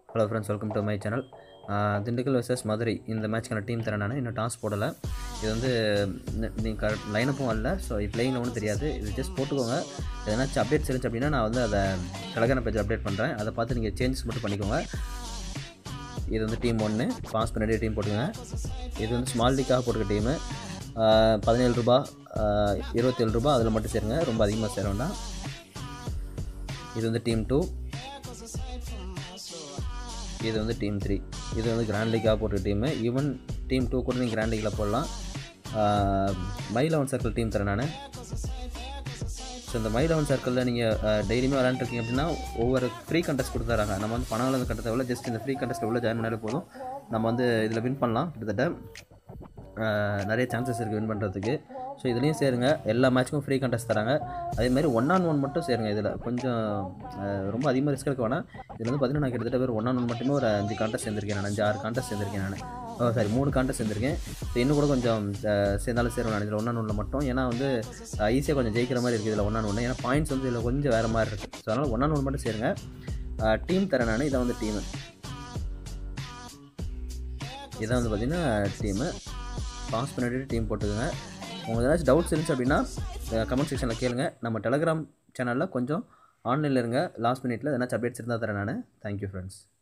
hello friends welcome to my channel Dindigul versus Madurai இந்த மேட்ச்க்கான team தரேன் நான் இன்னும் டாஸ் போடலை இது வந்து நீங்கள் கரெக்ட் லைனப்பும் வரல ஸோ பிளேயிங் ஒன்றும் தெரியாது இது ஜஸ்ட் போட்டுக்கோங்க எதனாச்சும் அப்டேட்ஸ் இருந்துச்சு அப்படின்னா நான் வந்து அதை டெலகிராம் பேஜ் அப்டேட் பண்ணுறேன் அதை பார்த்து நீங்கள் சேஞ்சஸ் மட்டும் பண்ணிக்கோங்க இது வந்து டீம் ஒன்று பாஸ் பண்ணி டீம் போட்டுங்க இது வந்து ஸ்மால் லீக்காக போட்டுக்க டீமு பதினேழு ரூபா இருபத்தேழு ரூபா அதில் மட்டும் சேருங்க ரொம்ப அதிகமாக சேர வேண்டாம் இது வந்து டீம் டூ இது வந்து டீம் த்ரீ இது வந்து கிராண்ட் லீக்காக போட்ட டீமு ஈவன் டீம் டூ கூட நீங்கள் கிராண்ட் லீக்கில் போடலாம் மை லெவன் சர்க்கிள் டீம் தரேன் நான் ஸோ இந்த மை லெவன் சர்க்கிளில் நீங்கள் டெய்லியுமே விளாண்டுருக்கீங்க அப்படின்னா ஒவ்வொரு ஃப்ரீ கண்டெஸ்ட் கொடுத்துறாங்க நம்ம வந்து பணம் வந்து கட்ட தேவையில்ல ஜஸ்ட் இந்த ஃப்ரீ கண்டெஸ்ட்டில் உள்ள ஜாயின் பண்ணாலே போதும் நம்ம வந்து இதில் வின் பண்ணலாம் கிட்டத்தட்ட நிறைய சான்சஸ் இருக்குது வின் பண்ணுறதுக்கு ஸோ இதுலேயும் சேருங்க எல்லா மேட்ச்சுக்கும் ஃப்ரீ கண்டெஸ்ட் தராங்க அதே மாதிரி ஒன் ஆன் ஒன் மட்டும் சேருங்க இதில் கொஞ்சம் ரொம்ப அதிகமாக ரிஸ்க் எடுக்க வேணாம் இதில் வந்து பார்த்தீங்கன்னா நான் கிட்டத்தட்ட பேர் ஒன் ஆன் ஒன் மட்டுமே ஒரு அஞ்சு கான்டெஸ்ட் சேர்ந்திருக்கேன் நான் அஞ்சு ஆறு கான்டெஸ்ட் சேர்ந்திருக்கேன் நான் ஓ சாரி மூணு கான்டெஸ்ட் சேர்ந்திருக்கேன் ஸோ இன்னும் கூட கொஞ்சம் சேர்ந்தாலும் சேரும் நான் இதில் ஒன் ஆன் ஒன்றில் மட்டும் ஏன்னா வந்து ஈஸியாக கொஞ்சம் ஜெயிக்கிற மாதிரி இருக்குது இதில் ஒன் ஆன் ஒன்று ஏன்னா பாயிண்ட்ஸ் வந்து இதில் கொஞ்சம் வேறு மாதிரி இருக்குது ஸோ அதனால் ஒன் ஆன் ஒன் மட்டும் சேருங்க டீம் தரேன் நான் இதை வந்து டீமு இதான் வந்து பார்த்திங்கன்னா டீமு பாஸ் பண்ணிட்டு டீம் போட்டுக்கோங்க உங்களுக்கு ஏதாச்சும் டவுட்ஸ் இருந்துச்சு அப்படின்னா கமெண்ட் செக்ஷனில் கேளுங்க நம்ம டெலகிராம் சேனலில் கொஞ்சம் ஆன்லைனில் இருங்க லாஸ்ட் மினிட்ல ஏதாச்சும் அப்டேட்ஸ் இருந்தால் தரேன் நான் தேங்க்யூ ஃப்ரெண்ட்ஸ்